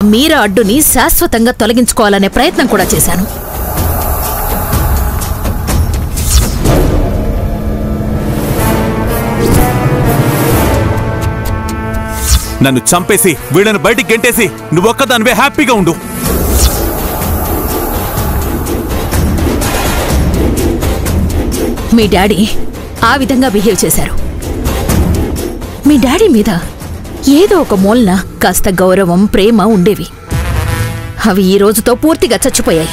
మీరా అడ్డుని శాశ్వతంగా తొలగించుకోవాలనే ప్రయత్నం కూడా చేశాను నన్ను చంపేసి వీళ్ళని బయటికి గెంటేసి నువ్వొక్కదానివే హ్యాపీగా ఉండు మీ డాడీ ఆ విధంగా బిహేవ్ చేశారు మీ డాడీ మీద ఏదో ఒక మూలన కాస్త గౌరవం ప్రేమ ఉండేవి అవి ఈ రోజుతో పూర్తిగా చచ్చిపోయాయి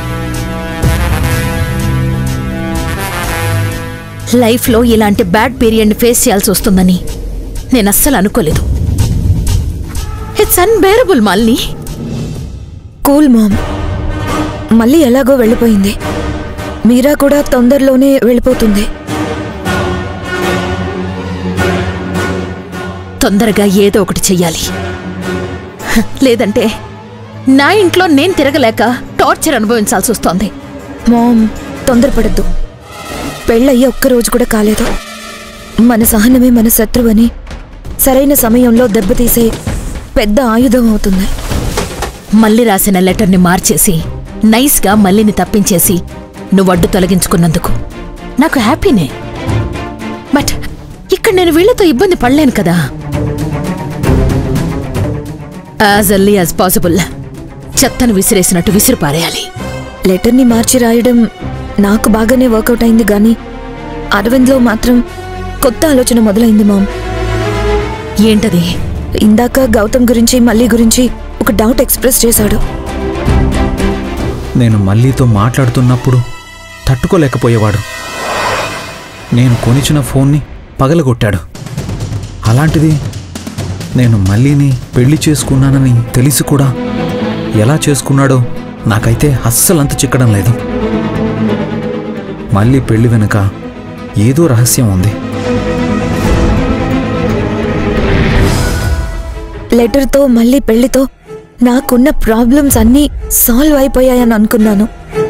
లైఫ్లో ఇలాంటి బ్యాడ్ పీరియడ్ని ఫేస్ చేయాల్సి వస్తుందని నేను అస్సలు అనుకోలేదు ఇట్స్ అన్బేరబుల్ మాల్ని కూల్ మామ్ మళ్ళీ ఎలాగో వెళ్ళిపోయింది మీరా కూడా తొందరలోనే వెళ్ళిపోతుంది తొందరగా ఏదో ఒకటి చెయ్యాలి హ, లేదంటే నా ఇంట్లో నేను తిరగలేక టార్చర్ అనుభవించాల్సి వస్తోంది మామ్ తొందరపడద్దు పెళ్ళయ్యి ఒక్క రోజు కూడా కాలేదు మన సహనమే మన శత్రువని సరైన సమయంలో దెబ్బతీసే పెద్ద ఆయుధం అవుతుంది మళ్ళీ రాసిన లెటర్ని మార్చేసి నైస్గా మల్లిని తప్పించేసి నువ్వు అడ్డు తొలగించుకున్నందుకు నాకు హ్యాపీనే బట్ ఇక్కడ నేను వీళ్ళతో ఇబ్బంది పడలేను కదా యాజ్ ఎర్లీ యాజ్ పాసిబుల్ చెత్తను విసిరేసినట్టు విసిరి పారేయాలి లెటర్ని మార్చి రాయడం నాకు బాగానే వర్కౌట్ అయింది కానీ అరవింద్లో మాత్రం కొత్త ఆలోచన మొదలైంది మామ్ ఏంటది ఇందాక గౌతమ్ గురించి మళ్ళీ గురించి ఒక డౌట్ ఎక్స్ప్రెస్ చేశాడు నేను మళ్ళీతో మాట్లాడుతున్నప్పుడు తట్టుకోలేకపోయేవాడు నేను కొనిచిన ఫోన్ని పగలగొట్టాడు అలాంటిది నేను మళ్ళీని పెళ్లి చేసుకున్నానని తెలిసి కూడా ఎలా చేసుకున్నాడో నాకైతే అస్సలంత చిక్కడం లేదు మళ్ళీ పెళ్లి వెనుక ఏదో రహస్యం ఉంది లెటర్తో మళ్ళీ పెళ్లితో నాకున్న ప్రాబ్లమ్స్ అన్నీ సాల్వ్ అయిపోయాయని అనుకున్నాను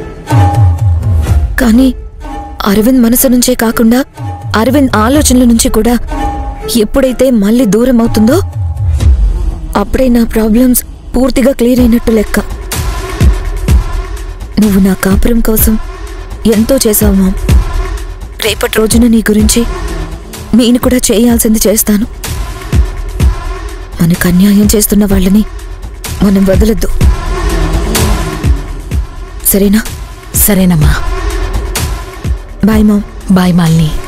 కానీ అరవింద్ మనసు నుంచే కాకుండా అరవింద్ ఆలోచనల నుంచి కూడా ఎప్పుడైతే మళ్ళీ దూరం అవుతుందో అప్పుడే నా ప్రాబ్లమ్స్ పూర్తిగా క్లియర్ అయినట్టు లెక్క నువ్వు నా కాపురం కోసం ఎంతో చేశావు మామ్ రేపటి రోజున నీ గురించి నేను కూడా చేయాల్సింది చేస్తాను మనకు అన్యాయం చేస్తున్న వాళ్ళని మనం వదలొద్దు సరేనా సరేనమ్మా బాయ్ మామ్ బాయ్ మాలిని